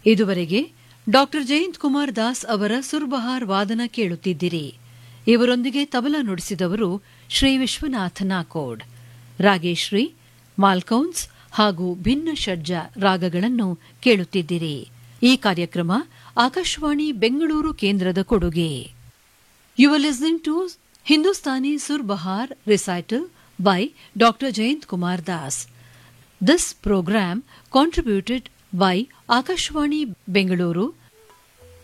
ಇದುವರೆಗೆ ಡಾಕ್ಟರ್ ಜಯಂತ್ ಕುಮಾರ್ ದಾಸ್ ಅವರ ಸುರ್ಬಹಾರ್ ವಾದನ ಕೇಳುತ್ತಿದ್ದಿರಿ ಇವರೊಂದಿಗೆ ತಬಲಾ ನುಡಿಸಿದವರು ಶ್ರೀ ವಿಶ್ವನಾಥ ನಾಕೋಡ್ ರಾಗೇಶ್ರೀ ಮಾಲ್ಕೌನ್ಸ್ ಹಾಗೂ ಭಿನ್ನ ಷಡ್ಜ ರಾಗಗಳನ್ನು ಕೇಳುತ್ತಿದ್ದಿರಿ ಈ ಕಾರ್ಯಕ್ರಮ ಆಕಾಶವಾಣಿ ಬೆಂಗಳೂರು ಕೇಂದ್ರದ ಕೊಡುಗೆ you are listening to Hindustani surbahar recital by doctor Jayant Kumar Das this programme contributed by Akashwani Bengaluru